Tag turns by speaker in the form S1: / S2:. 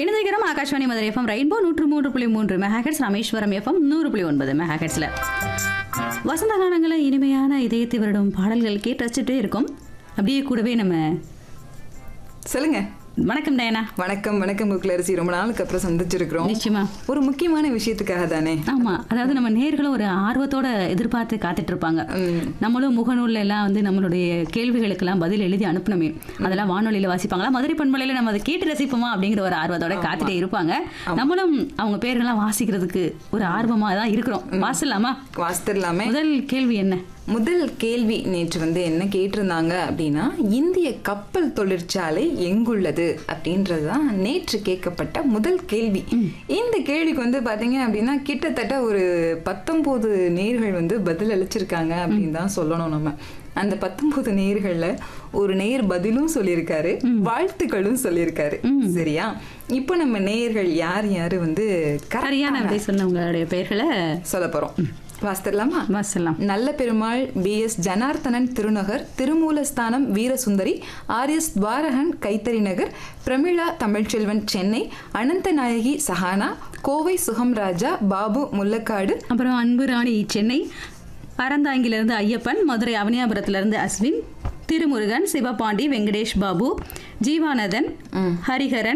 S1: இணைந்திருக்கிறோம் Akashvani Madurai FM rainbow நூற்று மூன்று புள்ளி மூன்று மெகாஹெட்ஸ் ராமேஸ்வரம் எஃப்எம் நூறு புள்ளி ஒன்பது மெகாஹெட்ஸ்ல வசந்த காலங்களில் இனிமையான இதயத்தை வருடும் பாடல்கள் கேட்டு ரசிச்சுட்டே இருக்கும் அப்படியே கூடவே நம்ம
S2: சொல்லுங்க
S1: வணக்கம் டயனா
S2: வணக்கம் வணக்கம் புக்லரசி ரொம்ப நாளுக்கு அப்புறம் சந்திச்சிருக்கிறோம்
S1: நிச்சயமா
S2: ஒரு முக்கியமான விஷயத்துக்காக தானே
S1: ஆமா அதாவது நம்ம நேர்களும் ஒரு ஆர்வத்தோட எதிர்பார்த்து காத்துட்டு இருப்பாங்க நம்மளும் முகநூல்ல எல்லாம் வந்து நம்மளுடைய கேள்விகளுக்கெல்லாம் பதில் எழுதி அனுப்பணுமே அதெல்லாம் வானொலியில வாசிப்பாங்களா மதுரை பண்பலையில நம்ம அதை கேட்டு ரசிப்போமா அப்படிங்கிற ஒரு ஆர்வத்தோட காத்துட்டே இருப்பாங்க நம்மளும் அவங்க பேர்கள்லாம் வாசிக்கிறதுக்கு ஒரு ஆர்வமா தான் இருக்கிறோம் வாசிடலாமா
S2: வாசித்திடலாமே
S1: முதல் கேள்வி என்ன
S2: முதல் கேள்வி நேற்று வந்து என்ன கேட்டிருந்தாங்க அப்படின்னா இந்திய கப்பல் தொழிற்சாலை எங்குள்ளது அப்படின்றது தான் நேற்று கேட்கப்பட்ட முதல் கேள்வி இந்த கேள்விக்கு வந்து பாத்தீங்க அப்படின்னா கிட்டத்தட்ட ஒரு பத்தொன்பது நேர்கள் வந்து பதில் அளிச்சிருக்காங்க அப்படின்னு தான் சொல்லணும் நம்ம அந்த பத்தொன்பது நேர்கள்ல ஒரு நேர் பதிலும் சொல்லியிருக்காரு வாழ்த்துக்களும் சொல்லியிருக்காரு சரியா இப்போ நம்ம நேர்கள் யார் யாரு வந்து
S1: சரியான
S2: கரெக்டான
S1: விடை சொன்னவங்களுடைய பெயர்களை
S2: சொல்ல போறோம் வாசித்திடலாமா
S1: வாசிடலாம்
S2: நல்ல Perumal P S Janardhanan Thirunagar Thirumoolasthanam Veerasundari R S Dwarakan Kaithari Nagar Pramila Tamilselvan Chennai Ananthanayaki Sahana Kovai சுகம் ராஜா பாபு முல்லக்காடு
S1: அப்புறம் அன்பு ராணி சென்னை அறந்தாங்கிலிருந்து ஐயப்பன் மதுரை அவனியாபுரத்திலிருந்து அஸ்வின் திருமுருகன் சிவபாண்டி வெங்கடேஷ் பாபு ஜீவானந்தன் ஹரிஹரன்